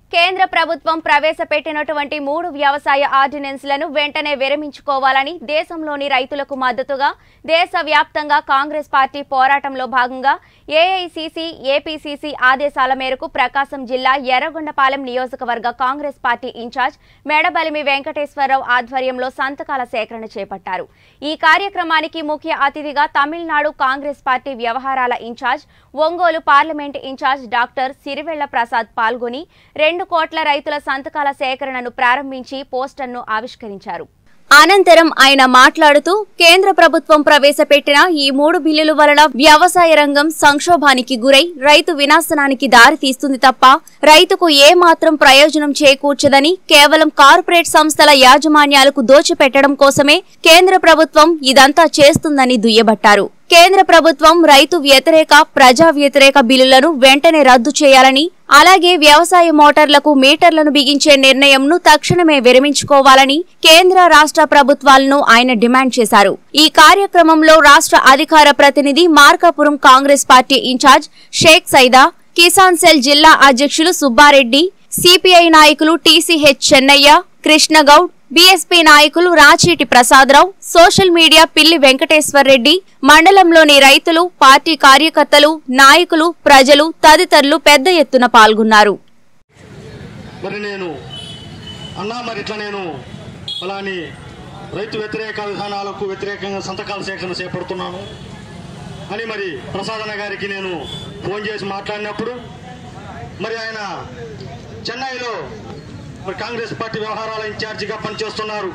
కేంద్ర ప్రభుత్వం ప్రవేశపెట్టినటువంటి మూడు వ్యవసాయ ఆర్డినెన్స్లను వెంటనే విరమించుకోవాలని దేశంలోని రైతులకు మద్దతుగా దేశవ్యాప్తంగా కాంగ్రెస్ పార్టీ పోరాటంలో భాగంగా ఏఐసిసి ఏపీసీసీ ఆదేశాల మేరకు ప్రకాశం జిల్లా ఎర్రగొండపాలెం నియోజకవర్గ కాంగ్రెస్ పార్టీ ఇన్ఛార్జ్ మెడబలిమి వెంకటేశ్వరరావు ఆధ్వర్యంలో సంతకాల సేకరణ చేపట్టారు ఈ కార్యక్రమానికి ముఖ్య అతిథిగా తమిళనాడు కాంగ్రెస్ పార్టీ వ్యవహారాల incharge Ongole parliament incharge doctor Siriwella Prasad పాల్గొని రెండు కోట్ల రైతుల సంతకాల సేకరణను ప్రారంభించి పోస్టర్ను ఆవిష్కరించారు అనంతరం ఆయన మాట్లాడుతూ కేంద్ర ప్రభుత్వం ప్రవేశపెట్టిన ఈ మూడు బిల్లుల వలన వ్యవసాయ రంగం సంక్షోభానికి గురై రైతు వినాశనానికి దారి తీస్తుంది తప్ప రైతుకు ఏ మాత్రం ప్రయోజనం చేకూర్చదని కేవలం కార్పొరేట్ సంస్థల యాజమాన్యాలకు దోచిపెట్టడం కోసమే కేంద్ర ప్రభుత్వం ఇదంతా చేస్తుందని దుయ్యబట్టారు కేంద్ర ప్రభుత్వం రైతు వ్యతిరేక ప్రజా వ్యతిరేక బిల్లులను వెంటనే రద్దు చేయాలని అలాగే వ్యవసాయ మోటార్లకు మీటర్లను బిగించే నిర్ణయంను తక్షణమే విరమించుకోవాలని కేంద్ర రాష్ట్ర ప్రభుత్వాలను ఆయన డిమాండ్ చేశారు ఈ కార్యక్రమంలో రాష్ట్ర అధికార ప్రతినిధి Markapuram Congress party incharge Shaik Saida Kisan cell జిల్లా అధ్యక్షులు సుబ్బారెడ్డి సిపిఐ నాయకులు టీసీహెచ్ చెన్నయ్య కృష్ణగౌడ్ బీఎస్పీ నాయకులు రాచీటి ప్రసాదరావు సోషల్ మీడియా పిల్లి వెంకటేశ్వర్ రెడ్డి మండలంలోని రైతులు పార్టీ కార్యకర్తలు నాయకులు ప్రజలు తదితరులు పెద్ద ఎత్తున పాల్గొన్నారు మరి నేను అన్నా మరి ఇట్లా నేను అలాని రైతు వ్యతిరేక విధానాలకు వ్యతిరేకంగా సంతకాల సేకరణ చేపడుతున్నాను అని మరి ప్రసాదన్న గారికి నేను ఫోన్ చేసి మాట్లాడినప్పుడు మరి ఆయన చెన్నైలో మరి కాంగ్రెస్ పార్టీ వ్యవహారాల ఇన్ఛార్జిగా పనిచేస్తున్నారు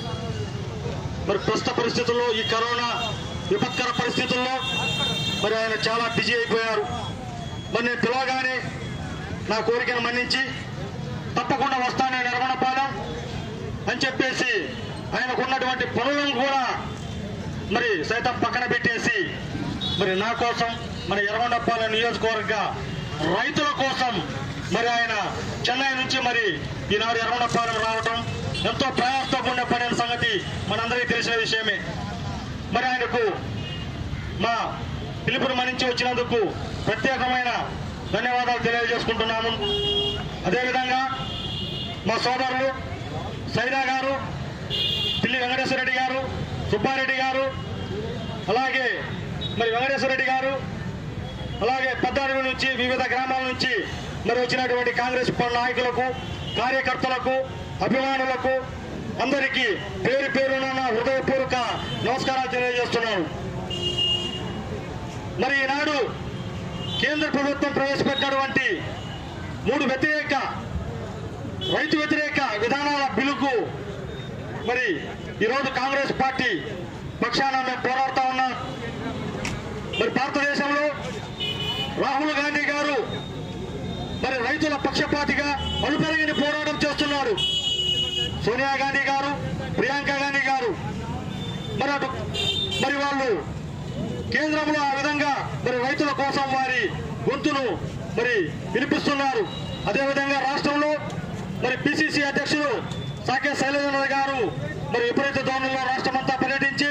మరి ప్రస్తుత పరిస్థితుల్లో ఈ కరోనా విపత్కర పరిస్థితుల్లో మరి ఆయన చాలా బిజీ అయిపోయారు మరి నేను పిలవగానే నా కోరికను మన్నించి తప్పకుండా వస్తాను నేను ఎర్రగొండపాలెం అని చెప్పేసి ఆయనకున్నటువంటి పనులను కూడా మరి సైతం పక్కన పెట్టేసి మరి నా కోసం మన ఎర్రగొండపాలెం నియోజకవర్గ రైతుల కోసం మరి ఆయన చెన్నై నుంచి మరి ఈనాడు ఎర్రగొండపాలెం రావటం ఎంతో ప్రయాసతో కూడిన పని అనే సంగతి మనందరికీ తెలిసిన విషయమే మరి ఆయనకు మా పిలుపును మన్నించి వచ్చినందుకు ప్రత్యేకమైన ధన్యవాదాలు తెలియజేసుకుంటున్నాము అదేవిధంగా మా సోదరులు సైదా గారు పిల్లి వెంకటేశ్వర రెడ్డి గారు సుబ్బారెడ్డి గారు అలాగే మరి వెంకటేశ్వర రెడ్డి గారు అలాగే పెద్దాడవి నుంచి వివిధ గ్రామాల నుంచి మరి వచ్చినటువంటి కాంగ్రెస్ ప- నాయకులకు కార్యకర్తలకు అభిమానులకు అందరికీ పేరు పేరున నా హృదయపూర్వక నమస్కారాలు తెలియజేస్తున్నాను మరి ఈనాడు కేంద్ర ప్రభుత్వం ప్రవేశపెట్టినటువంటి మూడు వ్యతిరేక రైతు వ్యతిరేక విధానాల బిల్లుకు మరి ఈరోజు కాంగ్రెస్ పార్టీ పక్షాన మేము పోరాడుతా ఉన్నాం మరి భారతదేశంలో రాహుల్ గాంధీ గారు మరి రైతుల పక్షపాతిగా అలుపెరగని పోరాటం చేస్తున్నారు సోనియా గాంధీ గారు ప్రియాంక గాంధీ గారు మరి అటు మరి వాళ్ళు కేంద్రంలో ఆ విధంగా మరి రైతుల కోసం వారి గొంతును మరి వినిపిస్తున్నారు అదేవిధంగా రాష్ట్రంలో మరి పిసిసి అధ్యక్షులు సాకే శైలజనాథ్ గారు మరి విపరీత ధోరణిలో రాష్ట్రమంతా పర్యటించి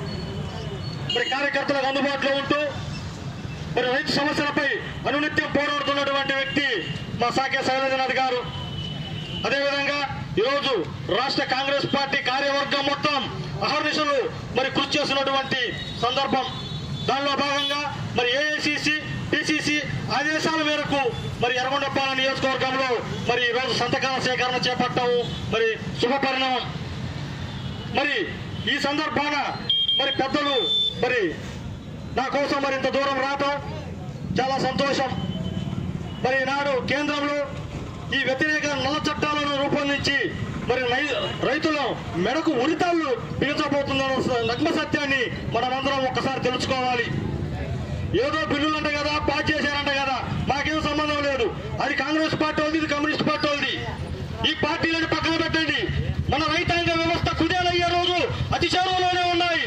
మరి కార్యకర్తలకు అందుబాటులో ఉంటూ మరి రైతు సమస్యలపై అనునిత్యం పోరాడుతున్నటువంటి వ్యక్తి మా సాకే శైలజనాథ్ గారు అదేవిధంగా ఈరోజు రాష్ట్ర కాంగ్రెస్ పార్టీ కార్యవర్గం మొత్తం అహర్నిశలు మరి కృషి చేస్తున్నటువంటి సందర్భం దానిలో భాగంగా మరి ఏఐసిసి పిసిసి ఆదేశాల మేరకు మరి ఎర్రగొండపాలెం నియోజకవర్గంలో మరి ఈరోజు సంతకాల సేకరణ చేపట్టాము మరి శుభ పరిణామం మరి ఈ సందర్భాన మరి పెద్దలు మరి నా కోసం మరి ఇంత దూరం రావటం చాలా సంతోషం మరి ఈనాడు కేంద్రంలో ఈ వ్యతిరేక నల్ల చట్టాలను రూపొందించి మరి రై- రైతుల మెడకు ఉరితాళ్ళు పీల్చబోతుందన్న స- నగ్న సత్యాన్ని మనమందరం ఒక్కసారి తెలుసుకోవాలి ఏదో బిల్లులు అంట కదా పాస్ చేశారంట కదా మాకేం సంబంధం లేదు అది కాంగ్రెస్ పార్టీ వాళ్ళది ఇది కమ్యూనిస్ట్ పార్టీ వాళ్ళది ఈ పార్టీలను పక్కన పెట్టండి మన రైతాంగ వ్యవస్థ కుదేలయ్యే రోజు అతి చేరువలోనే ఉన్నాయి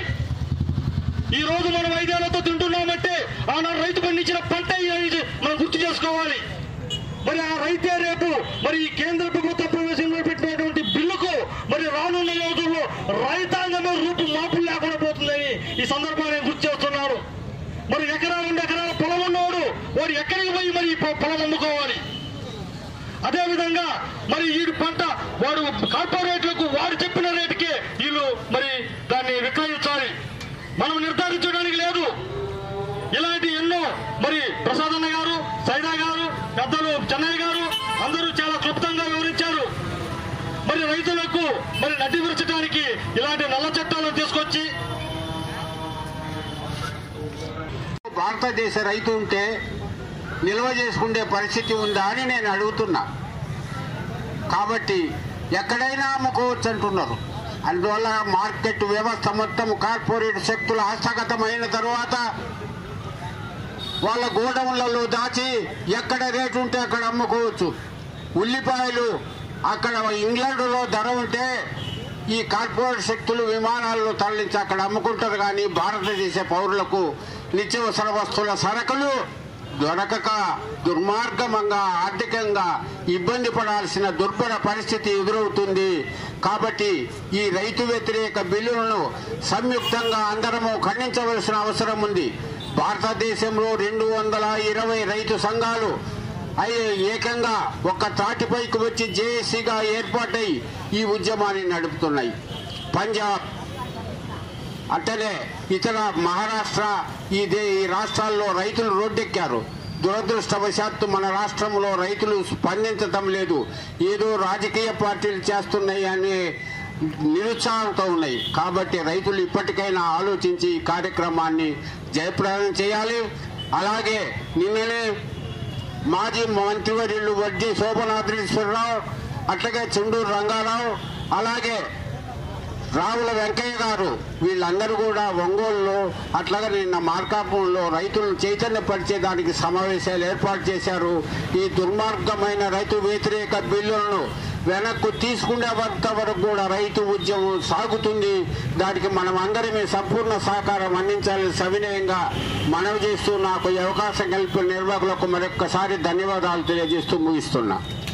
ఈ రోజు మనం ఐదేళ్లతో తింటున్నామంటే ఆనాడు రైతు పండించిన పంట ఇది మనం గుర్తు చేసుకోవాలి మరి ఆ రైతే రేపు మరి ఈ కేంద్ర ప్రభుత్వ ప్రవేశంలో పెట్టినటువంటి బిల్లుకు మరి రానున్న రోజుల్లో రైతాంగమే రూపు మాపు లేకుండా పోతుందని ఈ సందర్భాన్ని నేను గుర్తు చేస్తున్నాను మరి ఎకరా రెండు ఎకరాల పొలం ఉన్నవాడు వాడు ఎక్కడికి పోయి మరి ఈ పొ- పొలం అమ్ముకోవాలి అదేవిధంగా విధంగా మరి ఈ పంట వాడు కార్పొరేట్లకు వాడు చెప్పిన రేటుకే వీళ్ళు మరి దాన్ని విక్రయించాలి మనం నిర్ధారించడానికి లేదు ఇలాంటి ఎన్నో మరి ప్రసాదన్న గారు సైదా గారు పెద్దలు చెన్నయ్య గారు అందరూ చాలా క్లుప్తంగా వివరించారు మరి రైతులకు మరి నడ్డి విరచడానికి ఇలాంటి నల్ల చట్టాలను తీసుకొచ్చి భారతదేశ రైతు ఉంటే నిల్వ చేసుకునే పరిస్థితి ఉందా అని నేను అడుగుతున్నా కాబట్టి ఎక్కడైనా అమ్ముకోవచ్చు అంటున్నారు అందువల్ల మార్కెట్ వ్యవస్థ మొత్తం కార్పొరేట్ శక్తుల హస్తగతమైన తర్వాత వాళ్ళ గోడౌన్లలో దాచి ఎక్కడ రేటు ఉంటే అక్కడ అమ్ముకోవచ్చు ఉల్లిపాయలు అక్కడ ఇంగ్లాండ్లో ధర ఉంటే ఈ కార్పొరేట్ శక్తులు విమానాలను తరలించి అక్కడ అమ్ముకుంటారు కానీ భారతదేశ పౌరులకు నిత్యావసర వస్తువుల సరకులు దొరకక దుర్మార్గంగా ఆర్థికంగా ఇబ్బంది పడాల్సిన దుర్భర పరిస్థితి ఎదురవుతుంది కాబట్టి ఈ రైతు వ్యతిరేక బిల్లులను సంయుక్తంగా అందరము ఖండించవలసిన అవసరం ఉంది భారతదేశంలో రెండు వందల ఇరవై రైతు సంఘాలు అయి ఏకంగా ఒక తాటిపైకి వచ్చి జేఏసీగా ఏర్పాటై ఈ ఉద్యమాన్ని నడుపుతున్నాయి పంజాబ్ అట్టనే ఇతర మహారాష్ట్ర ఈ దే ఈ రాష్ట్రాల్లో రైతులు రోడ్డెక్కారు దురదృష్టవశాత్తు మన రాష్ట్రంలో రైతులు స్పందించటం లేదు ఏదో రాజకీయ పార్టీలు చేస్తున్నాయి అనే నిరుత్సాహంతో ఉన్నాయి కాబట్టి రైతులు ఇప్పటికైనా ఆలోచించి ఈ కార్యక్రమాన్ని జయప్రదం చేయాలి అలాగే నిన్ననే మాజీ మంత్రివర్యులు వడ్డీ శోభనాద్రీశ్వరరావు అట్లాగే చుండూరు రంగారావు అలాగే రావుల వెంకయ్య గారు వీళ్ళందరూ కూడా ఒంగోలులో అట్లాగే నిన్న మార్కాపురంలో రైతులను చైతన్యపరిచే దానికి సమావేశాలు ఏర్పాటు చేశారు ఈ దుర్మార్గమైన రైతు వ్యతిరేక బిల్లులను వెనక్కు తీసుకునేంత వరకు కూడా రైతు ఉద్యమం సాగుతుంది దానికి మనం అందరమే సంపూర్ణ సహకారం అందించాలని సవినయంగా మనవి చేస్తూ నాకు ఈ అవకాశం కల్పిన నిర్వాహకులకు మరొక్కసారి ధన్యవాదాలు తెలియజేస్తూ ముగిస్తున్నా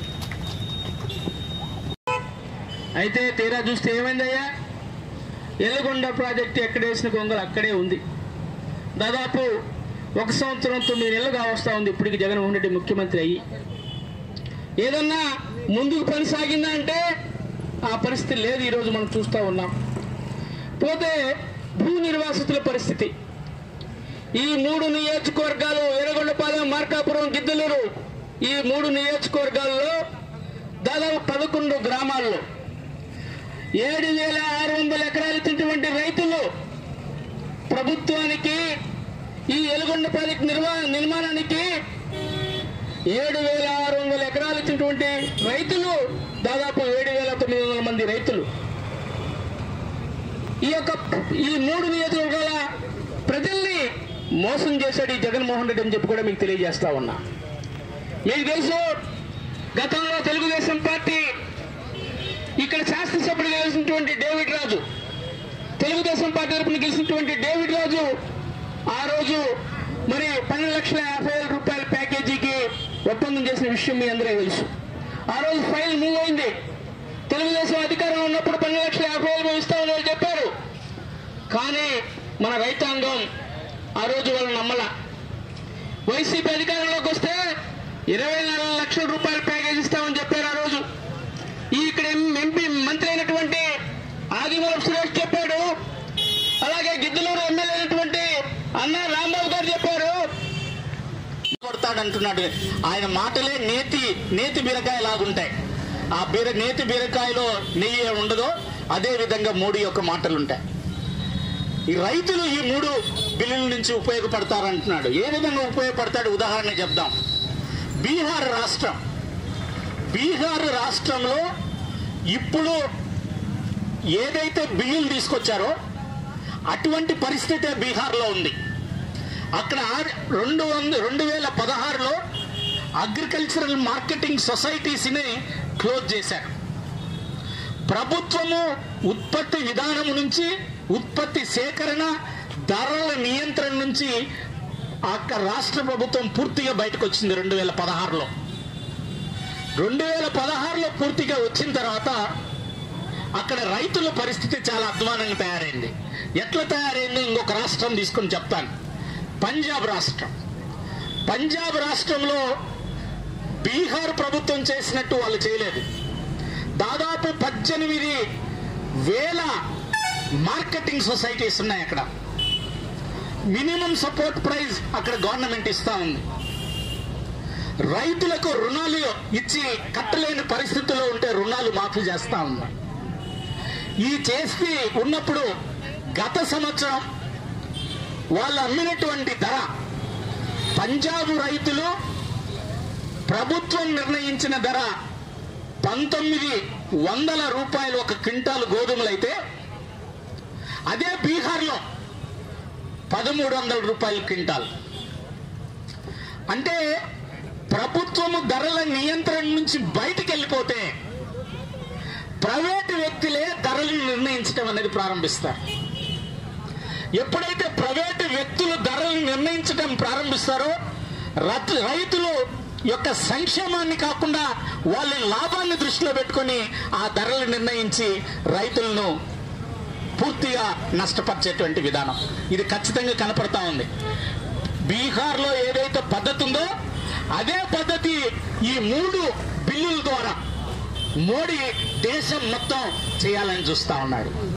అయితే తీరా చూస్తే ఏమైందయ్యా ఎల్లుగొండ ప్రాజెక్టు ఎక్కడ వేసిన గొంగలు అక్కడే ఉంది దాదాపు ఒక సంవత్సరం తొమ్మిది నెలలుగా వస్తూ ఉంది ఇప్పటికి జగన్మోహన్ రెడ్డి ముఖ్యమంత్రి అయ్యి ఏదన్నా ముందుకు పని సాగిందా అంటే ఆ పరిస్థితి లేదు ఈరోజు మనం చూస్తూ ఉన్నాం పోతే భూ నిర్వాసితుల పరిస్థితి ఈ మూడు నియోజకవర్గాలు ఎర్రగొండపాలెం మార్కాపురం గిద్దలూరు ఈ మూడు నియోజకవర్గాల్లో దాదాపు పదకొండు గ్రామాల్లో ఏడు వేల ఆరు వందల ఎకరాలు ఇచ్చినటువంటి రైతులు ప్రభుత్వానికి ఈ ఎలుగొండ ప్రాజెక్టు నిర్వా నిర్మాణానికి ఏడు వేల ఆరు వందల ఎకరాలు ఇచ్చినటువంటి రైతులు దాదాపు ఏడు వేల తొమ్మిది వందల మంది రైతులు ఈ యొక్క ఈ మూడు నియోజకవర్గాల ప్రజల్ని మోసం చేశాడు ఈ జగన్మోహన్ రెడ్డి అని చెప్పి కూడా మీకు తెలియజేస్తా ఉన్నా మీకు తెలుసు గతంలో తెలుగుదేశం పార్టీ ఇక్కడ శాసనసభ్యుడు గెలిచినటువంటి డేవిడ్ రాజు తెలుగుదేశం పార్టీ తరపున గెలిచినటువంటి డేవిడ్ రాజు ఆ రోజు మరి పన్నెండు లక్షల యాభై వేల రూపాయల ప్యాకేజీకి ఒప్పందం చేసిన విషయం మీ అందరికీ తెలుసు ఆ రోజు ఫైల్ మూవ్ అయింది తెలుగుదేశం అధికారంలో ఉన్నప్పుడు పన్నెండు లక్షల యాభై వేలు మేము ఇస్తామని వాళ్ళు చెప్పారు కానీ మన రైతాంగం ఆ రోజు వాళ్ళు నమ్మల వైసీపీ అధికారంలోకి వస్తే ఇరవై నాలుగు లక్షల రూపాయల ప్యాకేజ్ ఇస్తామని చెప్పారు ఆ రోజు ఈ ఇక్కడ ఎం- ఎంపీ మంత్రి అయినటువంటి ఆదిమూలం సురేష్ చెప్పాడు అలాగే గిద్దలూరు ఎమ్మెల్యే అయినటువంటి అన్న రాంబాబు గారు చెప్పారు కొడతాడంటున్నాడు ఆయన మాటలే నేతి నేతి బీరకాయ లాగుంటాయి ఆ బీర నేతి బీరకాయలో నెయ్యి ఉండదో అదే విధంగా మోడీ యొక్క మాటలు ఉంటాయి ఈ రైతులు ఈ మూడు బిల్లుల నుంచి ఉపయోగపడతారంటున్నాడు ఏ విధంగా ఉపయోగపడతాడు ఉదాహరణ చెప్దాం బీహార్ రాష్ట్రం బీహార్ రాష్ట్రంలో ఇప్పుడు ఏదైతే బిల్లులు తీసుకొచ్చారో అటువంటి పరిస్థితే బీహార్లో ఉంది అక్కడ రెండు వంద రెండు వేల పదహారులో అగ్రికల్చరల్ మార్కెటింగ్ సొసైటీస్ని క్లోజ్ చేశారు ప్రభుత్వము ఉత్పత్తి విధానం నుంచి ఉత్పత్తి సేకరణ ధరల నియంత్రణ నుంచి అక్కడ రాష్ట్ర ప్రభుత్వం పూర్తిగా బయటకు వచ్చింది రెండు వేల పదహారులో రెండు వేల పదహారులో పూర్తిగా వచ్చిన తర్వాత అక్కడ రైతుల పరిస్థితి చాలా అధ్వానంగా తయారైంది ఎట్లా తయారైంది ఇంకొక రాష్ట్రం తీసుకొని చెప్తాను పంజాబ్ రాష్ట్రం పంజాబ్ రాష్ట్రంలో బీహార్ ప్రభుత్వం చేసినట్టు వాళ్ళు చేయలేదు దాదాపు పద్దెనిమిది వేల మార్కెటింగ్ సొసైటీస్ ఉన్నాయి అక్కడ మినిమం సపోర్ట్ ప్రైస్ అక్కడ గవర్నమెంట్ ఇస్తా ఉంది రైతులకు రుణాలు ఇచ్చి కట్టలేని పరిస్థితుల్లో ఉంటే రుణాలు మాఫీ చేస్తా ఉంది ఈ చేసి ఉన్నప్పుడు గత సంవత్సరం వాళ్ళు అమ్మినటువంటి ధర పంజాబ్ రైతులు ప్రభుత్వం నిర్ణయించిన ధర పంతొమ్మిది వందల రూపాయలు ఒక క్వింటాలు గోధుమలైతే అదే బీహార్లో పదమూడు వందల రూపాయలు క్వింటాల్ అంటే ప్రభుత్వము ధరల నియంత్రణ నుంచి బయటికి వెళ్ళిపోతే ప్రైవేటు వ్యక్తులే ధరలను నిర్ణయించడం అనేది ప్రారంభిస్తారు ఎప్పుడైతే ప్రైవేటు వ్యక్తులు ధరలను నిర్ణయించడం ప్రారంభిస్తారో రత్- రైతులు యొక్క సంక్షేమాన్ని కాకుండా వాళ్ళ లాభాన్ని దృష్టిలో పెట్టుకొని ఆ ధరలు నిర్ణయించి రైతులను పూర్తిగా నష్టపరిచేటువంటి విధానం ఇది ఖచ్చితంగా కనపడతా ఉంది బీహార్లో ఏదైతే పద్ధతి ఉందో అదే పద్ధతి ఈ మూడు బిల్లుల ద్వారా మోడీ దేశం మొత్తం చేయాలని చూస్తా ఉన్నాడు